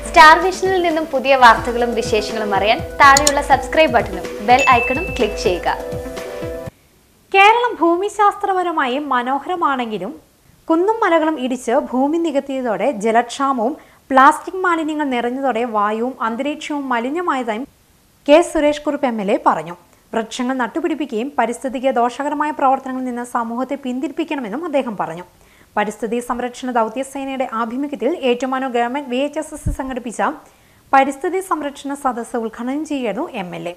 star വിഷനിൽ നിന്നും പുതിയ വാർത്തകളും വിശേഷങ്ങളും അറിയാൻ താഴെയുള്ള സബ്സ്ക്രൈബ് ബട്ടണും ബെൽ ഐക്കണും ക്ലിക്ക് ചെയ്യുക കേരളം ഭൂമിശാസ്ത്രപരമായി മനോഹരമാണെങ്കിലും കുന്നും മലകളും ഇടിച്ച് ഭൂമി നികത്തിയതോടെ ജലക്ഷാമവും പ്ലാസ്റ്റിക് മാലിന്യങ്ങൾ നിറഞ്ഞതോടെ വായുവും അന്തരീക്ഷവും മലിനമായതായും K Suresh Kurup M L A പറഞ്ഞു വൃക്ഷങ്ങൾ നട്ടുപിടിപ്പിക്കുകയും പരിസ്ഥിതിക്ക് ദോഷകരമായ പ്രവർത്തനങ്ങളിൽ നിന്ന് സമൂഹത്തെ പിന്തിരിപ്പിക്കണമെന്നും അദ്ദേഹം പറഞ്ഞു പരിസ്ഥിതി സംരക്ഷണ ദൗത്യസേനയുടെ ആഭിമുഖ്യത്തിൽ Ettumanoor government V H S S സംഘടിപ്പിച്ച പരിസ്ഥിതി സംരക്ഷണ സദസ്സ് ഉദ്ഘാടനം ചെയ്യായിരുന്നു എം എൽ എ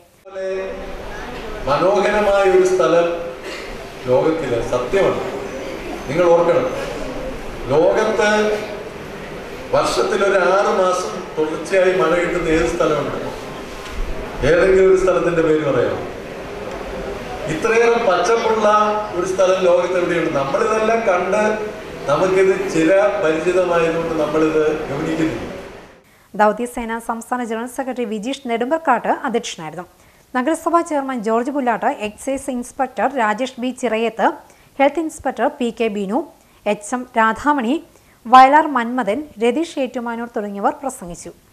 മനോഹരമായ ഒരു സ്ഥലം ലോകത്തില് സത്യമാണ് നിങ്ങൾ ഓർക്കണം ലോകത്ത് വർഷത്തിൽ ഒരു ആറ് മാസം തുടർച്ചയായി മഴ കിട്ടുന്ന ഏത് സ്ഥലമുണ്ട് ഏതെങ്കിലും ഒരു സ്ഥലത്തിന്റെ പേര് പറയാം ഇത്രയേറെ പച്ചപ്പുള്ള ഒരു സ്ഥലം ലോകത്ത് എവിടെയുണ്ട് നമ്മളിതെല്ലാം കണ്ട് നമുക്കിത് ചില പരിചിതമായതുകൊണ്ട് നമ്മളിത് ഗവനിക്കുന്നില്ല ദൗത്യസേന സംസ്ഥാന ജനറൽ സെക്രട്ടറി വിജീഷ് നെടുമ്പർക്കാട്ട് അധ്യക്ഷനായിരുന്നു നഗരസഭാ chairman George Pullatt excise inspector Rajesh B Chirayath health inspector P K Binu H M Radhamani Vayalar Manmadhan Ratheesh Ettumanoor തുടങ്ങിയവർ പ്രസംഗിച്ചു